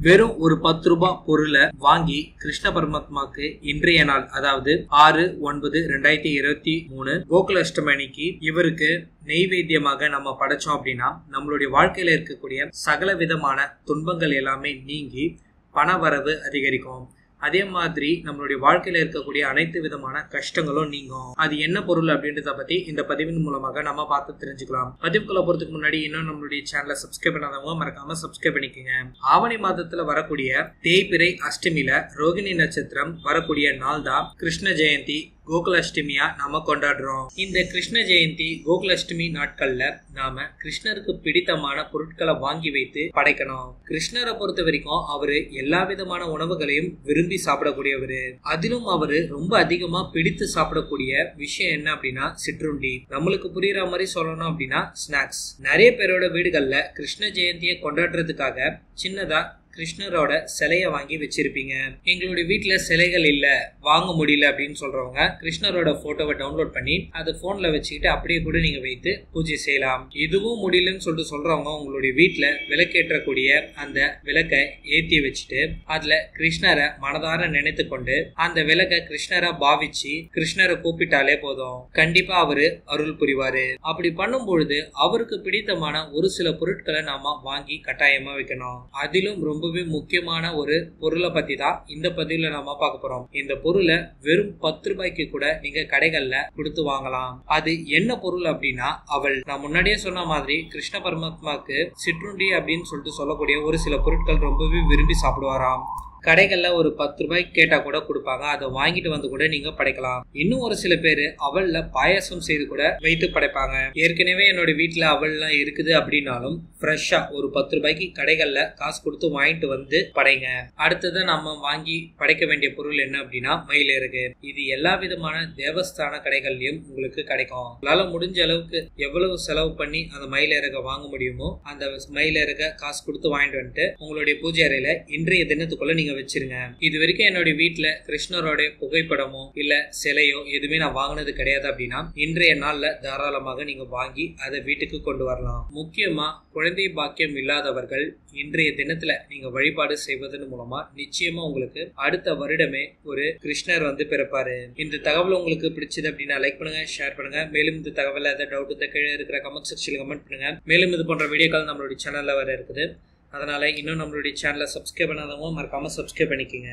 வெறும் ஒரு பத்து ரூபாய் பொருளை வாங்கி கிருஷ்ண பரமாத்மாக்கு இன்றைய நாள் அதாவது ஆறு ஒன்பது ரெண்டாயிரத்தி இருபத்தி மூணு கோகுலாஷ்டமணிக்கு இவருக்கு நெய்வேத்தியமாக நம்ம படைச்சோம் அப்படின்னா நம்மளுடைய வாழ்க்கையில இருக்கக்கூடிய சகல விதமான துன்பங்கள் எல்லாமே நீங்கி பணவரவு அதிகரிக்கும் அதே மாதிரி நம்மளுடைய வாழ்க்கையில இருக்கக்கூடிய அனைத்து விதமான கஷ்டங்களும் நீங்கும் அது என்ன பொருள் அப்படின்றத பத்தி இந்த பதிவின் மூலமாக நம்ம பார்த்து தெரிஞ்சுக்கலாம் பதிவுக்குள்ள போறதுக்கு முன்னாடி இன்னும் நம்மளுடைய சேனலை சப்ஸ்கிரைப் பண்ணாதவங்க மறக்காம சப்ஸ்கிரைப் பண்ணிக்கோங்க ஆவணி மாதத்துல வரக்கூடிய தேய்பிரை அஷ்டமியில ரோகிணி நட்சத்திரம் வரக்கூடிய நாள் தான் கிருஷ்ண ஜெயந்தி கோகுலாஷ்டமியா நாம கொண்டாடுறோம் இந்த கிருஷ்ண ஜெயந்தி கோகுலாஷ்டமி நாட்கள்ல நாம கிருஷ்ணருக்கு பிடித்தமான பொருட்களை வாங்கி வைத்து படைக்கணும் கிருஷ்ணரை பொறுத்த வரைக்கும் அவரு எல்லா விதமான உணவுகளையும் விரும்பி சாப்பிடக்கூடியவரு அதிலும் அவரு ரொம்ப அதிகமா பிடித்து சாப்பிடக்கூடிய விஷயம் என்ன அப்படின்னா சிற்றுண்டி நம்மளுக்கு புரியுற மாதிரி சொல்லணும் அப்படின்னா ஸ்நாக்ஸ் நிறைய பேரோட வீடுகள்ல கிருஷ்ண ஜெயந்தியை கொண்டாடுறதுக்காக சின்னதா கிருஷ்ணரோட சிலைய வாங்கி வச்சிருப்பீங்க எங்களுடைய வீட்டுல சிலைகள் இல்ல வாங்க முடியல அப்படின்னு சொல்றவங்க கிருஷ்ணரோட போட்டோவை டவுன்லோட் பண்ணி அதை போன்ல வச்சுக்கிட்டு அப்படியே கூட நீங்க வைத்து பூஜை செய்யலாம் இதுவும் முடியலன்னு சொல்லிட்டு சொல்றவங்க உங்களுடைய வீட்டுல விளக்கேற்றக்கூடிய அந்த விளக்கை ஏத்தி வச்சுட்டு அதுல கிருஷ்ணரை மனதார நினைத்து கொண்டு அந்த விளக்கை கிருஷ்ணரா பாவிச்சு கிருஷ்ணரை கூப்பிட்டாலே போதும் கண்டிப்பா அவரு அருள் புரிவாரு அப்படி பண்ணும் பொழுது அவருக்கு பிடித்தமான ஒரு சில பொருட்களை நாம வாங்கி கட்டாயமா வைக்கணும் அதிலும் ரொம்பவே முக்கியமான ஒரு பொருளை பத்தி தான் இந்த பதிவுல நாம பார்க்க போறோம் இந்த பொருளை வெறும் பத்து ரூபாய்க்கு கூட நீங்க கடைகள்ல கொடுத்து வாங்கலாம் அது என்ன பொருள் அப்படின்னா அவள் நான் முன்னாடியே சொன்ன மாதிரி கிருஷ்ண பரமாத்மாக்கு சிற்றுண்டி அப்படின்னு சொல்லிட்டு சொல்லக்கூடிய ஒரு சில பொருட்கள் ரொம்பவே விரும்பி சாப்பிடுவாராம் கடைகள்ல ஒரு பத்து ரூபாய்க்கு கேட்டா கூட கொடுப்பாங்க அதை வாங்கிட்டு வந்து கூட நீங்க படைக்கலாம் இன்னும் ஒரு சில பேர் அவல்ல பாயாசம் செய்து கூட வைத்து படைப்பாங்க ஏற்கனவே என்னோட வீட்டுல அவல்லாம் இருக்குது அப்படின்னாலும் ஃப்ரெஷ்ஷா ஒரு பத்து ரூபாய்க்கு கடைகள்ல காசு கொடுத்து வாங்கிட்டு வந்து படைங்க அடுத்தது நம்ம வாங்கி படைக்க வேண்டிய பொருள் என்ன அப்படின்னா மயிலிறகு இது எல்லா விதமான தேவஸ்தான கடைகள்லயும் உங்களுக்கு கிடைக்கும் உங்களால முடிஞ்ச அளவுக்கு எவ்வளவு செலவு பண்ணி அந்த மயிலிறக வாங்க முடியுமோ அந்த மயிலிறக காசு கொடுத்து வாங்கிட்டு வந்துட்டு உங்களுடைய பூஜை அறையில இன்றைய தினத்துக்குள்ள நீங்க வச்சிருங்க இது வரைக்கும் என்னுடைய வீட்டுல கிருஷ்ணரோட புகைப்படமோ இல்ல சிலையோ எதுவுமே நான் வாங்கினது கிடையாது அப்படின்னா இன்றைய நாள்ல தாராளமாக நீங்க வாங்கி அதை வீட்டுக்கு கொண்டு வரலாம் முக்கியமா குழந்தை பாக்கியம் இல்லாதவர்கள் இன்றைய தினத்துல நீங்க வழிபாடு செய்வதன் மூலமா நிச்சயமா உங்களுக்கு அடுத்த வருடமே ஒரு கிருஷ்ணர் வந்து பிறப்பாரு இந்த தகவல் உங்களுக்கு பிடிச்சது அப்படின்னா லைக் பண்ணுங்க ஷேர் பண்ணுங்க மேலும் இந்த தகவல் ஏதாவது டவுட் இந்த கீழே இருக்கிற கமெண்ட் செக்ஷன்ல கமெண்ட் பண்ணுங்க மேலும் இது போன்ற வீடியோக்கள் நம்மளுடைய சேனல்ல வர இருக்குது அதனால் இன்னும் நம்மளுடைய சேனலை சப்ஸ்கிரைப் பண்ணாதவங்க மறக்காமல் சப்ஸ்கிரைப் பண்ணிக்கோங்க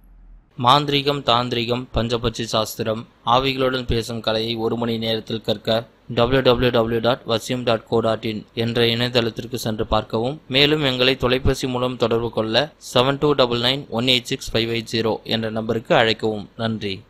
மாந்திரீகம் தாந்திரிகம் பஞ்சபட்சி சாஸ்திரம் ஆவிகளுடன் பேசும் கலையை ஒரு மணி நேரத்தில் கற்க www.vasyum.co.in டாட் வசியம் டாட் கோ டாட் இன் என்ற இணையதளத்திற்கு சென்று பார்க்கவும் மேலும் எங்களை தொலைபேசி மூலம் தொடர்பு கொள்ள seven two double nine one eight six five eight zero என்ற நம்பருக்கு அழைக்கவும் நன்றி